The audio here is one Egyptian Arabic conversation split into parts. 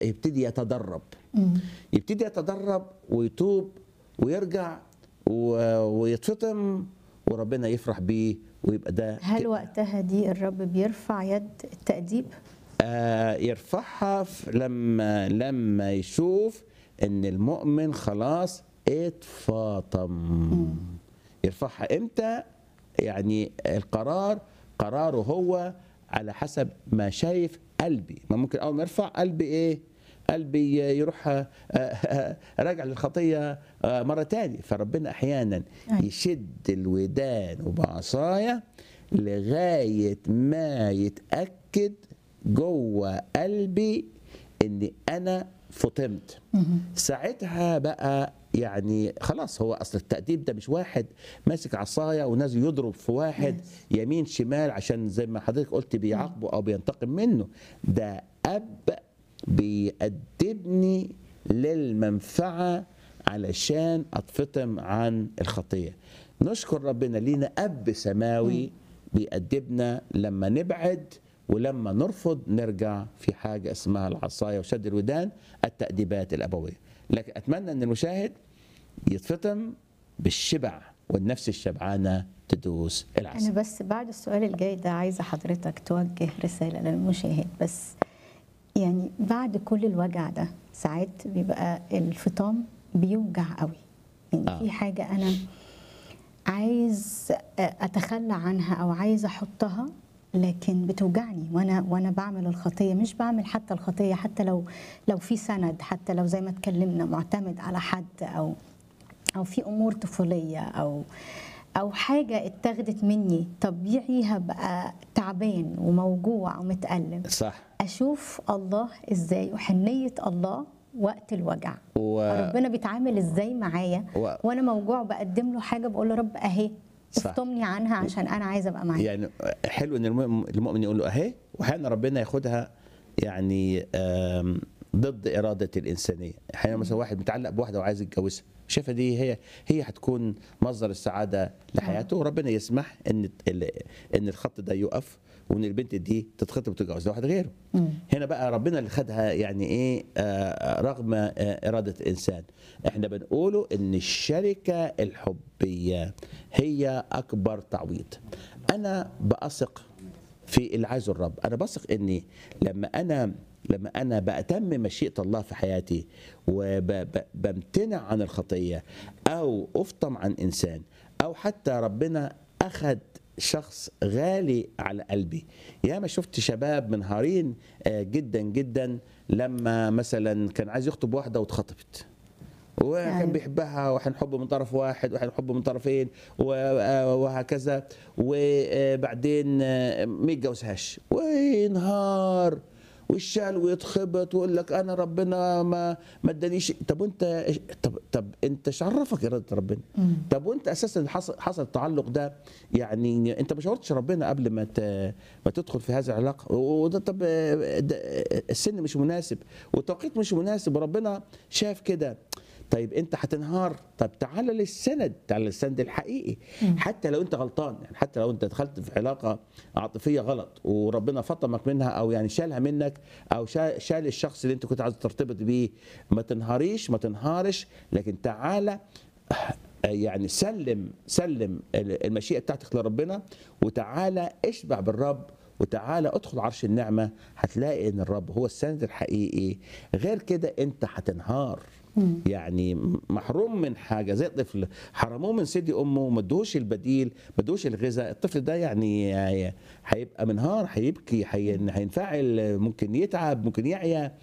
يبتدي يتدرب يبتدي يتدرب ويتوب ويرجع و- ويتفطم وربنا يفرح بيه ويبقى ده هل وقتها دي الرب بيرفع يد التأديب؟ آه، يرفعها في- لما لما يشوف ان المؤمن خلاص اتفاطم يرفعها امتى يعني القرار قراره هو على حسب ما شايف قلبي ما ممكن اول ما يرفع قلبي ايه قلبي يروح آه، آه، راجع للخطيه آه، مره تاني فربنا احيانا أيوة. يشد الودان وبعصايه لغايه ما يتاكد جوه قلبي ان انا فطمت ساعتها بقى يعني خلاص هو اصل التأديب ده مش واحد ماسك عصايه ونازل يضرب في واحد يمين شمال عشان زي ما حضرتك قلت بيعاقبه او بينتقم منه ده اب بيأدبني للمنفعه علشان اتفطم عن الخطيه نشكر ربنا لينا اب سماوي بيأدبنا لما نبعد ولما نرفض نرجع في حاجه اسمها العصايه وشد الودان التأديبات الابويه لكن اتمنى ان المشاهد يتفطم بالشبع والنفس الشبعانه تدوس العسل أنا بس بعد السؤال الجاي ده عايزة حضرتك توجه رسالة للمشاهد بس يعني بعد كل الوجع ده ساعات بيبقى الفطام بيوجع قوي يعني آه. في حاجة أنا عايز أتخلى عنها أو عايز أحطها لكن بتوجعني وانا وانا بعمل الخطيه مش بعمل حتى الخطيه حتى لو لو في سند حتى لو زي ما اتكلمنا معتمد على حد او او في امور طفوليه او او حاجه اتاخدت مني طبيعي هبقى تعبان وموجوع ومتالم صح اشوف الله ازاي وحنيه الله وقت الوجع و... ربنا بيتعامل ازاي معايا و- وانا موجوع بقدم له حاجه بقول له رب اهي صح. افطمني عنها عشان انا عايزه ابقى معاك يعني حلو ان المؤمن المؤمن يقول له اهي واحيانا ربنا ياخدها يعني آم، ضد اراده الانسانيه احيانا مثلا واحد متعلق بواحده وعايز يتجوزها شايفه دي هي هي هتكون مصدر السعاده لحياته وربنا يسمح ان ال- ان الخط ده يقف وان البنت دي تتخطب وتتجوز لواحد غيره هنا بقى ربنا اللي خدها يعني ايه آه، رغم آه، اراده الانسان احنا بنقوله ان الشركه الحبيه هي اكبر تعويض انا بثق في اللي عايزه الرب انا بثق اني لما انا لما انا بأتم مشيئه الله في حياتي وبمتنع عن الخطيه او افطم عن انسان او حتى ربنا اخذ شخص غالي على قلبي يا ما شفت شباب منهارين آه، جدا جدا لما مثلا كان عايز يخطب واحده واتخطبت وكان يعني. بيحبها وهنحب من طرف واحد وهنحب من طرفين و- آه، وهكذا وبعدين آه، ما يتجوزهاش وينهار ويشال ويتخبط ويقول لك انا ربنا ما ما ادانيش طب وانت طب طب انت ايش عرفك اراده ربنا؟ طب وانت اساسا حصل حصل التعلق ده يعني انت ما شاورتش ربنا قبل ما ت- ما تدخل في هذه العلاقه وده طب آه، ده السن مش مناسب والتوقيت مش مناسب وربنا شاف كده طيب انت هتنهار طب تعالى للسند تعالى للسند الحقيقي حتى لو انت غلطان يعني حتى لو انت دخلت في علاقه عاطفيه غلط وربنا فطمك منها او يعني شالها منك او شا- شال الشخص اللي انت كنت عايز ترتبط بيه ما تنهاريش ما تنهارش لكن تعالى يعني سلم سلم المشيئه بتاعتك لربنا وتعالى اشبع بالرب وتعالى ادخل عرش النعمه هتلاقي ان الرب هو السند الحقيقي غير كده انت هتنهار يعني محروم من حاجه زي الطفل حرموه من ثدي امه وما ادوش البديل ما ادوش الغذاء الطفل ده يعني هي- هيبقى منهار هيبكي هي- هينفعل ممكن يتعب ممكن يعيا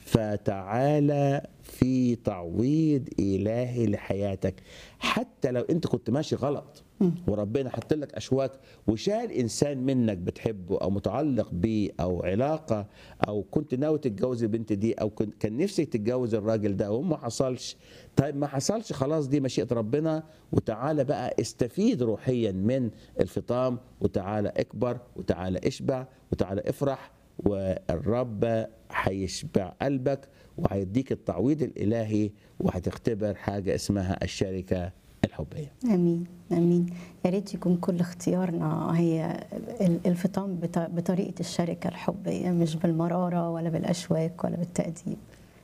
فتعالى في تعويض الهي لحياتك حتى لو انت كنت ماشي غلط وربنا حط لك اشواك وشال انسان منك بتحبه او متعلق بيه او علاقه او كنت ناوي تتجوز البنت دي او كنت كان نفسك تتجوز الراجل ده وما حصلش طيب ما حصلش خلاص دي مشيئه ربنا وتعالى بقى استفيد روحيا من الفطام وتعالى اكبر وتعالى اشبع وتعالى افرح والرب هيشبع قلبك وهيديك التعويض الالهي وهتختبر حاجه اسمها الشركه الحبيه امين امين يا ريت يكون كل اختيارنا هي ال- الفطام بط- بطريقه الشركه الحبيه مش بالمراره ولا بالاشواك ولا بالتاديب